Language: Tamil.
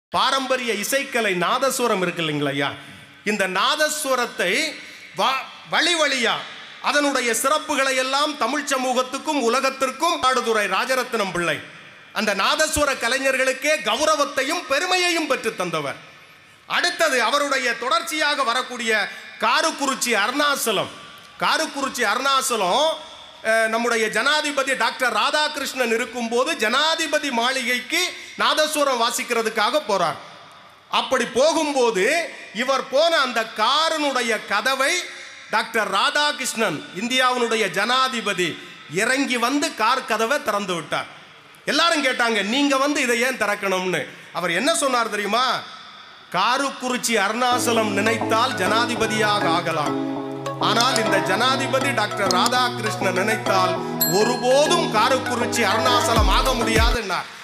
பாரம்பரிய இசைக்கலை நாதஸ்வரம் இருக்கு இல்லைங்களா ஐயா இந்த நாதஸ்வரத்தை வ- வழி வழியா அதனுடைய சிறப்புகளை எல்லாம் தமிழ் சமூகத்துக்கும் உலகத்திற்கும் ஆடுதுறை ராஜரத்னம் பிள்ளை அந்த நாதஸ்வர கலைஞர்களுக்கே கௌரவத்தையும் பெருமையையும் பெற்று தந்தவர் அடுத்தது அவருடைய தொடர்ச்சியாக வரக்கூடிய காருக்குறிச்சி அருணாசலம் காருக்குறிச்சி அருணாசலம் அஹ், நம்முடைய ஜனாதிபதி டாக்டர் ராதாகிருஷ்ணன் இருக்கும்போது ஜனாதிபதி மாளிகைக்கு நாதஸ்வரம் வாசிக்கிறதுக்காக போறார் அப்படி போகும்போது இவர் போன அந்த காரனுடைய கதவை டாக்டர் ராதாகிருஷ்ணன் இந்தியாவினுடைய ஜனாதிபதி இறங்கி வந்து கார் கதவை திறந்து விட்டார் எல்லாரும் கேட்டாங்க நீங்க வந்து இதை ஏன் திறக்கணும்னு அவர் என்ன சொன்னார் தெரியுமா காருக்குறிச்சி அருணாசலம் நினைத்தால் ஜனாதிபதியாக ஆகலாம் ஆனால் இந்த ஜனாதிபதி டாக்டர் ராதாகிருஷ்ணன் நினைத்தால் ஒருபோதும் காருக்குறிச்சி அருணாசலம் ஆக முடியாதுன்னார்